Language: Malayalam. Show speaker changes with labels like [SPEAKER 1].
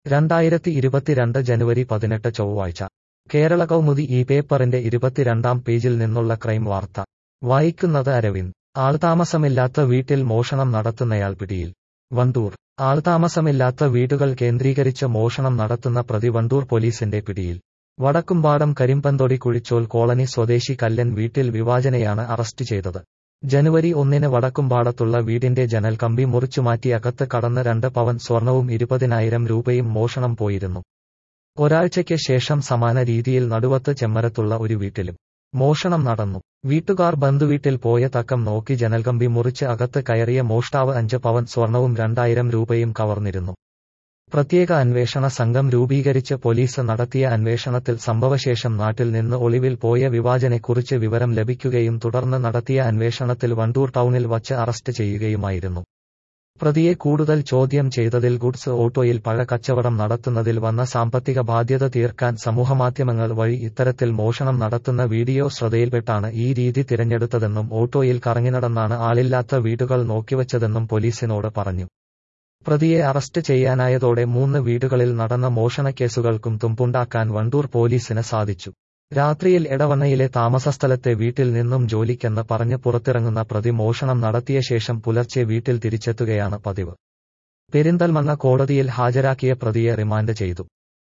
[SPEAKER 1] രണ്ടായിരത്തി ഇരുപത്തിരണ്ട് ജനുവരി പതിനെട്ട് ചൊവ്വാഴ്ച കേരള കൗമുദി ഈ പേപ്പറിന്റെ ഇരുപത്തിരണ്ടാം പേജിൽ നിന്നുള്ള ക്രൈം വാർത്ത വായിക്കുന്നത് അരവിന്ദ് ആൾതാമസമില്ലാത്ത വീട്ടിൽ മോഷണം നടത്തുന്നയാൾ പിടിയിൽ വണ്ടൂർ ആൾതാമസമില്ലാത്ത വീടുകൾ കേന്ദ്രീകരിച്ച് മോഷണം നടത്തുന്ന പ്രതി വണ്ടൂർ പോലീസിന്റെ പിടിയിൽ വടക്കുംപാടം കരിമ്പന്തൊടി കുഴിച്ചോൽ കോളനി സ്വദേശി കല്ലൻ വീട്ടിൽ വിവാചനയാണ് അറസ്റ്റ് ചെയ്തത് ജനുവരി ഒന്നിന് വടക്കുംപാടത്തുള്ള വീടിന്റെ ജനൽ കമ്പി മുറിച്ചുമാറ്റി അകത്ത് കടന്ന് രണ്ട് പവൻ സ്വർണവും ഇരുപതിനായിരം രൂപയും മോഷണം പോയിരുന്നു ഒരാഴ്ചയ്ക്ക് ശേഷം സമാന രീതിയിൽ നടുവത്ത് ചെമ്മരത്തുള്ള ഒരു വീട്ടിലും മോഷണം നടന്നു വീട്ടുകാർ ബന്ധുവീട്ടിൽ പോയ തക്കം നോക്കി ജനൽകമ്പി മുറിച്ച് അകത്ത് കയറിയ മോഷ്ടാവ് അഞ്ച് പവൻ സ്വർണവും രണ്ടായിരം രൂപയും കവർന്നിരുന്നു പ്രത്യേക അന്വേഷണ സംഘം രൂപീകരിച്ച് പോലീസ് നടത്തിയ അന്വേഷണത്തിൽ സംഭവശേഷം നാട്ടിൽ നിന്ന് ഒളിവിൽ പോയ വിവാചനെക്കുറിച്ച് വിവരം ലഭിക്കുകയും തുടർന്ന് നടത്തിയ അന്വേഷണത്തിൽ വണ്ടൂർ ടൗണിൽ വച്ച് അറസ്റ്റ് ചെയ്യുകയുമായിരുന്നു പ്രതിയെ കൂടുതൽ ചോദ്യം ചെയ്തതിൽ ഗുഡ്സ് ഓട്ടോയിൽ പഴക്കച്ചവടം നടത്തുന്നതിൽ വന്ന സാമ്പത്തിക ബാധ്യത തീർക്കാൻ സമൂഹമാധ്യമങ്ങൾ വഴി ഇത്തരത്തിൽ മോഷണം നടത്തുന്ന വീഡിയോ ശ്രദ്ധയിൽപ്പെട്ടാണ് ഈ രീതി തിരഞ്ഞെടുത്തതെന്നും ഓട്ടോയിൽ കറങ്ങിനടന്നാണ് ആളില്ലാത്ത വീടുകൾ നോക്കിവച്ചതെന്നും പോലീസിനോട് പറഞ്ഞു പ്രതിയെ അറസ്റ്റ് ചെയ്യാനായതോടെ മൂന്ന് വീടുകളിൽ നടന്ന മോഷണക്കേസുകൾക്കും തുമ്പുണ്ടാക്കാൻ വണ്ടൂർ പോലീസിന് സാധിച്ചു രാത്രിയിൽ എടവണ്ണയിലെ താമസസ്ഥലത്തെ വീട്ടിൽ നിന്നും ജോലിക്കെന്ന് പറഞ്ഞ് പുറത്തിറങ്ങുന്ന പ്രതി മോഷണം നടത്തിയ ശേഷം പുലർച്ചെ വീട്ടിൽ തിരിച്ചെത്തുകയാണ് പതിവ് പെരിന്തൽമണ്ണ കോടതിയിൽ ഹാജരാക്കിയ പ്രതിയെ റിമാൻഡ് ചെയ്തു